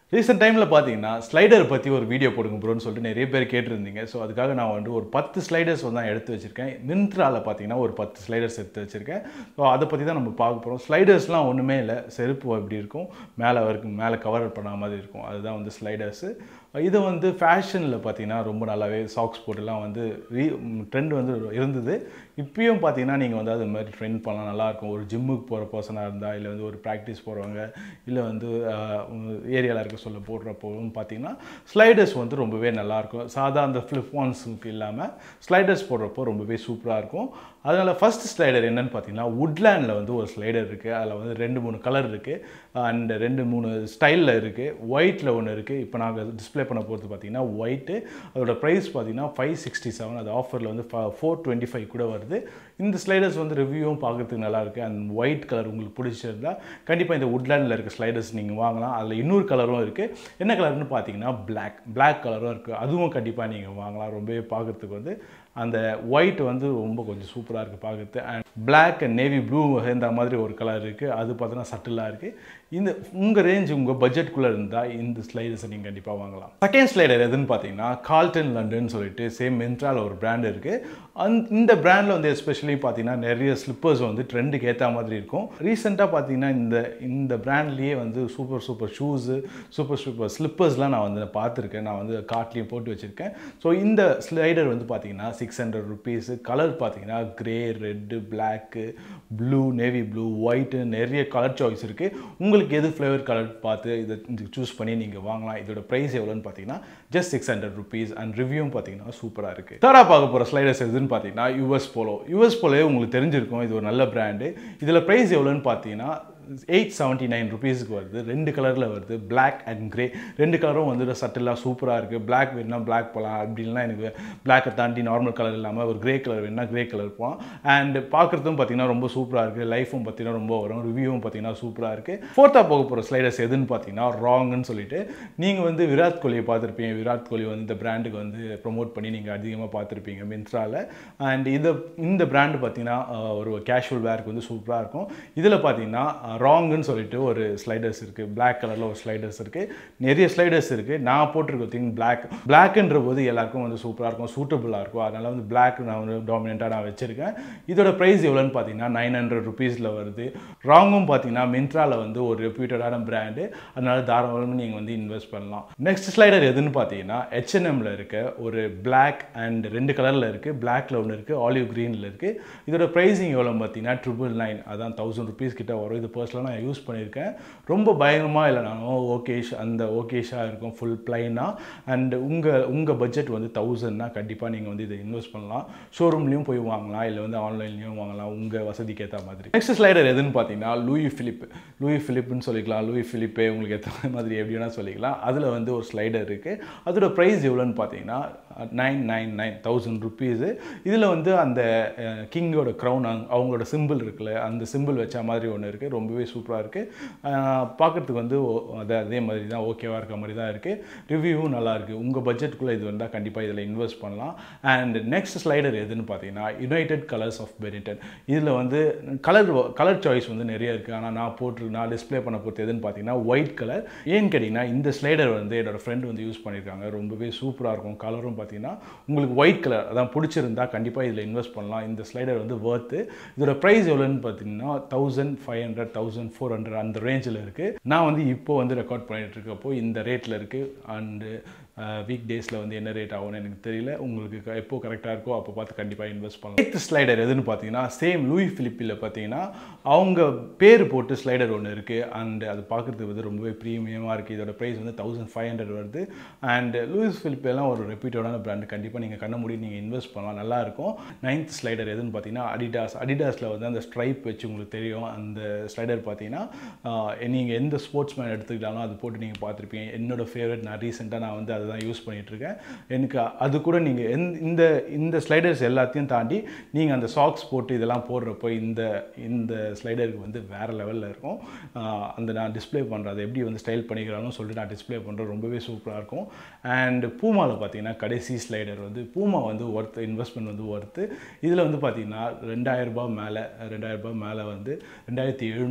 recent டைமில் பார்த்தீங்கன்னா slider பற்றி ஒரு வீடியோ போடுங்க ப்ரோன்னு சொல்லிட்டு நிறைய பேர் கேட்டிருந்தீங்க ஸோ அதுக்காக நான் வந்து ஒரு பத்து ஸ்லைடர்ஸ் வந்து நான் எடுத்து வச்சுருக்கேன் மின்ட்ராவில் பார்த்தீங்கன்னா ஒரு பத்து ஸ்லைடர்ஸ் எடுத்து வச்சுருக்கேன் ஸோ அதை பற்றி தான் நம்ம பார்க்க போகிறோம் ஸ்லைடர்ஸ்லாம் ஒன்றுமே இல்லை செருப்பு எப்படி இருக்கும் மேலே வரைக்கும் மேலே கவர் பண்ண மாதிரி இருக்கும் அதுதான் வந்து ஸ்லைடர்ஸு இது வந்து ஃபேஷனில் பார்த்தீங்கன்னா ரொம்ப நல்லாவே சாக்ஸ் போட்டுலாம் வந்து ரீ ட்ரெண்ட் வந்து இருந்தது இப்பயும் பார்த்தீங்கன்னா நீங்கள் வந்து அது மாதிரி ட்ரெண்ட் பண்ணலாம் நல்லாயிருக்கும் ஒரு ஜிம்முக்கு போகிற பர்சனாக இருந்தால் இல்லை வந்து ஒரு ப்ராக்டிஸ் போகிறவங்க இல்லை வந்து ஏரியாவில் இருக்க சொல்ல போடுறப்போவும் பார்த்தீங்கன்னா ஸ்லைடர்ஸ் வந்து ரொம்பவே நல்லாயிருக்கும் சாதா அந்த ஃப்ளிப் ஒன்ஸுக்கு இல்லாமல் ஸ்லைடர்ஸ் போடுறப்போ ரொம்பவே சூப்பராக இருக்கும் அதனால் ஃபஸ்ட் ஸ்லைடர் என்னன்னு பார்த்தீங்கன்னா உட்லேண்டில் வந்து ஒரு ஸ்லைடர் இருக்குது அதில் வந்து ரெண்டு மூணு கலர் இருக்குது அண்ட் ரெண்டு மூணு ஸ்டைலில் இருக்குது ஒயிட்டில் ஒன்று இருக்குது இப்போ நாங்கள் டிஸ்பிளே பண்ண போகிறது பார்த்தீங்கன்னா ஒயிட்டு அதோட ப்ரைஸ் பார்த்தீங்கன்னா ஃபைவ் சிக்ஸ்டி செவன் அது ஆஃபரில் வந்து ஃபோர் டுவெண்ட்டி ஃபைவ் கூட வருது இந்த ஸ்லைடர்ஸ் வந்து ரிவ்யூவும் பார்க்குறதுக்கு நல்லா இருக்குது அண்ட் ஒயிட் கலர் உங்களுக்கு பிடிச்சிருந்தா கண்டிப்பாக இந்த உட்லேண்டில் இருக்க ஸ்லைடர்ஸ் நீங்கள் வாங்கலாம் அதில் இன்னொரு கலரும் இருக்குது என்ன கலர்னு பார்த்தீங்கன்னா பிளாக் பிளாக் கலரும் இருக்குது அதுவும் கண்டிப்பாக நீங்கள் வாங்கலாம் ரொம்பவே பார்க்குறதுக்கு வந்து அந்த ஒயிட் வந்து ரொம்ப கொஞ்சம் சூப்பராக இருக்குது பார்க்குறது and black and navy blue இந்த மாதிரி ஒரு கலர் இருக்குது அது பார்த்தோன்னா சட்டிலாக இருக்குது இந்த உங்கள் ரேஞ்ச் உங்கள் பட்ஜெட்குள்ளே இருந்தால் இந்த ஸ்லைடர்ஸை நீங்கள் கண்டிப்பாக வாங்கலாம் செகண்ட் ஸ்லைடர் எதுன்னு பார்த்தீங்கன்னா கால்டன் லண்டன் சொல்லிட்டு சேம் மென்ட்ரால் ஒரு பிராண்ட் இருக்குது அந் இந்த பிராண்டில் வந்து எஸ்பெஷலி பார்த்தீங்கன்னா நிறைய ஸ்லிப்பர்ஸ் வந்து ட்ரெண்டுக்கு ஏற்ற மாதிரி இருக்கும் ரீசெண்டாக பார்த்தீங்கன்னா இந்த இந்த பிராண்ட்லேயே வந்து super super shoes super super ஸ்லிப்பர்ஸ்லாம் நான் வந்து பார்த்துருக்கேன் நான் வந்து கார்ட்லேயும் போட்டு வச்சுருக்கேன் ஸோ இந்த ஸ்லைடர் வந்து பார்த்தீங்கன்னா சிக்ஸ் ஹண்ட்ரட் ருபீஸு கலர் பார்த்தீங்கன்னா grey red black blue navy blue white நிறைய கலர் சாய்ஸ் இருக்குது உங்களுக்கு எது ஃப்ளேவர் கலர் பார்த்து இதை சூஸ் பண்ணி நீங்கள் வாங்கலாம் இதோட ப்ரைஸ் எவ்வளோன்னு பார்த்தீங்கன்னா just six hundred rupees and ரிவ்யூவும் பார்த்தீங்கன்னா சூப்பராக இருக்குது தேர்டாக பார்க்க போகிற ஸ்லைடர்ஸ் எதுன்னு பார்த்தீங்கன்னா யூஎஸ் போலோ யூஎஸ் போலோ உங்களுக்கு தெரிஞ்சிருக்கும் இது ஒரு நல்ல பிராண்டு இதில் ப்ரைஸ் எவ்வளோன்னு பார்த்தீங்கன்னா எயிட் செவன்ட்டி நைன் ருபீஸுக்கு வருது ரெண்டு கலரில் வருது பிளாக் அண்ட் க்ரே ரெண்டு கலரும் வந்து சட்டிலாக சூப்பராக இருக்குது பிளாக் வேணும்னா பிளாக் போகலாம் அப்படின்னா எனக்கு பிளாக்கை தாண்டி நார்மல் கலர் இல்லாமல் ஒரு க்ரே கலர் வேணும்னா க்ரே கலர் போகலாம் அண்ட் பார்க்குறதும் பார்த்தீங்கன்னா ரொம்ப சூப்பராக இருக்குது லைஃபும் பார்த்தீங்கன்னா ரொம்ப வரும் ரிவ்யூவும் பார்த்தீங்கன்னா சூப்பராக இருக்குது ஃபோர்த்தாக போக போகிற ஸ்லைடர்ஸ் எதுன்னு பார்த்தீங்கன்னா ராங்குன்னு சொல்லிட்டு நீங்கள் வந்து விராட் கோலியை பார்த்துருப்பீங்க விராட் கோலி வந்து இந்த பிராண்டுக்கு வந்து ப்ரொமோட் பண்ணி நீங்கள் அதிகமாக பார்த்துருப்பீங்க மின்த்ராவில் அண்ட் இதை இந்த பிராண்டு பார்த்தீங்கன்னா ஒரு கேஷுவல் வேர்க்கு வந்து சூப்பராக இருக்கும் இதில் பார்த்தீங்கன்னா ராங்குன்னு சொல்லிட்டு ஒரு ஸ்லைடர்ஸ் இருக்குது பிளாக் கலரில் ஒரு ஸ்லைடர்ஸ் இருக்குது நிறைய ஸ்லைடர்ஸ் இருக்குது நான் போட்டிருக்க திங் பிளாக் பிளாக்ன்ற போது எல்லாருக்கும் வந்து சூப்பராக இருக்கும் சூட்டபுளாக இருக்கும் அதனால் வந்து பிளாக் நான் வந்து டாமினண்ட்டாக நான் வச்சுருக்கேன் இதோட ப்ரைஸ் எவ்வளோன்னு பார்த்தீங்கன்னா நைன் ஹண்ட்ரட் ருபீஸில் வருது ராங்கும் பார்த்தீங்கன்னா மின்ட்ராவில் வந்து ஒரு ரெப்யூட்டடான பிராண்டு அதனால தாராளமாக நீங்கள் வந்து இன்வெஸ்ட் பண்ணலாம் நெக்ஸ்ட் ஸ்லைடர் எதுன்னு பார்த்தீங்கன்னா ஹெச்என்எம்மில் இருக்க ஒரு பிளாக் அண்ட் ரெண்டு கலரில் இருக்குது பிளாக்ல ஒன்று இருக்குது ஆலிவ் க்ரீனில் இருக்குது இதோட ப்ரைஸிங் எவ்வளோ பார்த்தீங்கன்னா ட்ரிபிள் நைன் அதான் தௌசண்ட் ருபீஸ் கிட்ட வரும் இது பர்சனலாக நான் யூஸ் பண்ணியிருக்கேன் ரொம்ப பயங்கரமாக இல்லைனாலும் ஓகேஷ் அந்த ஓகேஷாக இருக்கும் ஃபுல் பிளைனாக அண்ட் உங்கள் உங்கள் பட்ஜெட் வந்து தௌசண்ட்னா கண்டிப்பாக நீங்கள் வந்து இதை இன்வெஸ்ட் பண்ணலாம் ஷோரூம்லேயும் போய் வாங்கலாம் இல்லை வந்து ஆன்லைன்லேயும் வாங்கலாம் உங்கள் வசதிக்கு ஏற்ற மாதிரி நெக்ஸ்ட் ஸ்லைடர் எதுன்னு பார்த்தீங்கன்னா லூயி ஃபிலிப் லூயி ஃபிலிப்னு சொல்லிக்கலாம் லூயி ஃபிலிப்பே உங்களுக்கு ஏற்ற மாதிரி எப்படி வேணால் சொல்லிக்கலாம் அதில் வந்து ஒரு ஸ்லைடர் இருக்குது அதோட ப்ரைஸ் எவ்வளோன்னு பார்த்தீங்கன்னா nine nine nine thousand rupees இதில் வந்து அந்த கிங்கோட க்ரௌன் அவங்களோட சிம்பிள் இருக்குல்ல அந்த சிம்பிள் வச்ச மாதிரி ஒன்று இருக்குது ரொம்பவே சூப்பராக இருக்குது பார்க்குறதுக்கு வந்து அது அதே மாதிரி தான் ஓகேவாக இருக்க மாதிரி தான் இருக்குது ரிவ்யூவும் நல்லா இருக்குது உங்கள் பட்ஜெட்டுக்குள்ளே இது வந்தால் கண்டிப்பாக இதில் இன்வெஸ்ட் பண்ணலாம் அண்ட் நெக்ஸ்ட் ஸ்லைடர் எதுன்னு பார்த்தீங்கன்னா யுனைடெட் கலர்ஸ் ஆஃப் பெனிட்டன் இதில் வந்து கலர் கலர் சாய்ஸ் வந்து நிறைய இருக்குது ஆனால் நான் போட்டு நான் டிஸ்பிளே பண்ண பொறுத்து எதுன்னு பார்த்தீங்கன்னா ஒயிட் கலர் ஏன்னு கேட்டிங்கன்னா இந்த ஸ்லைடர் வந்து என்னோடய ஃப்ரெண்ட் வந்து யூஸ் பண்ணியிருக்காங்க ரொம்பவே சூப்பராக இருக்கும் கலரும் பார்த்தீங்கன்னா உங்களுக்கு ஒயிட் கலர் அதான் பிடிச்சிருந்தா கண்டிப்பாக இதில் இன்வெஸ்ட் பண்ணலாம் இந்த ஸ்லைடர் வந்து ஒர்த்து இதோட ப்ரைஸ் எவ்வளோன்னு பார்த்தீங்கன்னா thousand five hundred thousand four hundred அந்த ரேஞ்சில் இருக்குது நான் வந்து இப்போ வந்து ரெக்கார்ட் பண்ணிகிட்டு இருக்கப்போ இந்த ரேட்டில் இருக்குது அண்டு வீக் டேஸில் வந்து என்ன ரேட் ஆகும்னு எனக்கு தெரியல உங்களுக்கு எப்போ கரெக்டாக இருக்கோ அப்போ பார்த்து கண்டிப்பாக இன்வெஸ்ட் பண்ணலாம் எய்த் ஸ்லைடர் எதுன்னு பார்த்தீங்கன்னா சேம் லூயி ஃபிலிப்பில் பார்த்தீங்கன்னா அவங்க பேர் போட்டு ஸ்லைடர் ஒன்று இருக்குது அண்ட் அது பார்க்குறதுக்கு வந்து ரொம்பவே ப்ரீமியமாக இருக்குது இதோட ப்ரைஸ் வந்து தௌசண்ட் ஃபைவ் ஹண்ட்ரட் வருது அண்ட் லூயிஸ் ஃபிலிப்பெல்லாம் ஒரு ரெப்யூட்டடான பிராண்டு கண்டிப்பாக நீங்கள் கண்ண மூடி நீங்கள் இன்வெஸ்ட் பண்ணலாம் நல்லாயிருக்கும் நைன்த் ஸ்லைடர் எதுன்னு பார்த்தீங்கன்னா அடிடாஸ் அடிடாஸில் வந்து அந்த ஸ்ட்ரைப் வச்சு உங்களுக்கு தெரியும் அந்த ஸ்லைடர் பார்த்தீங்கன்னா நீங்கள் எந்த ஸ்போர்ட்ஸ் மேன் எடுத்துக்கிட்டாலும் அது போட்டு நீங்கள் பார்த்துருப்பீங்க என்னோடய ஃபேவரட் நான் ரீசெண்டாக நான் வந்து அதை தான் யூஸ் பண்ணிகிட்ருக்கேன் எனக்கு அது கூட நீங்கள் எந் இந்த இந்த ஸ்லைடர்ஸ் எல்லாத்தையும் தாண்டி நீங்கள் அந்த சாக்ஸ் போட்டு இதெல்லாம் போடுறப்போ இந்த இந்த ஸ்லைடருக்கு வந்து வேறு லெவலில் இருக்கும் அந்த நான் டிஸ்பிளே பண்ணுறது அதை எப்படி வந்து ஸ்டைல் பண்ணிக்கிறாங்கன்னு சொல்லிட்டு நான் டிஸ்பிளே பண்ணுறது ரொம்பவே சூப்பராக இருக்கும் அண்ட் பூமாவில் பார்த்தீங்கன்னா கடைசி ஸ்லைடர் வந்து பூமா வந்து ஒர்த்து இன்வெஸ்ட்மெண்ட் வந்து ஒர்த்து இதில் வந்து பார்த்தீங்கன்னா ரெண்டாயிரரூபா மேலே ரெண்டாயிரரூபா மேலே வந்து ரெண்டாயிரத்தி எழுநூறு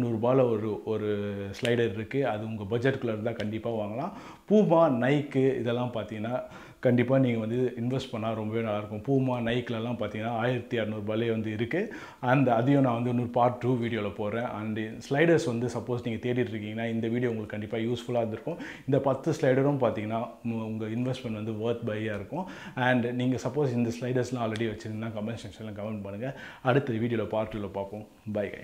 எட்நூறுபாவில் ஒரு ஒரு ஸ்லைடர் இருக்குது அது உங்கள் பட்ஜெட்டுக்குள்ளே இருந்தால் கண்டிப்பாக வாங்கலாம் பூமா நைக்கு இதெல்லாம் பார்த்தீங்கன்னா கண்டிப்பாக நீங்கள் வந்து இன்வெஸ்ட் பண்ணால் ரொம்பவே நல்லாயிருக்கும் பூமா நைக்லலாம் பார்த்தீங்கன்னா ஆயிரத்தி இரநூறுபாலே வந்து இருக்குது அந்த அதையும் நான் வந்து இன்னொரு பார்ட் டூ வீடியோவில் போடுறேன் அண்டு ஸ்லைடர்ஸ் வந்து சப்போஸ் நீங்கள் தேடிட்டு இருக்கீங்கன்னா இந்த வீடியோ உங்களுக்கு கண்டிப்பாக யூஸ்ஃபுல்லாக இருந்திருக்கும் இந்த பத்து ஸ்லைடரும் பார்த்தீங்கன்னா உங்கள் இன்வெஸ்ட்மெண்ட் வந்து ஒர்த் பையாக இருக்கும் அண்ட் நீங்கள் சப்போஸ் இந்த ஸ்லைடர்ஸ்லாம் ஆல்ரெடி வச்சுருந்தீங்கன்னா கமெண்ட் செக்ஷனில் கமெண்ட் பண்ணுங்கள் அடுத்த வீடியோவில் பார்ட் டூவில் பார்ப்போம் பை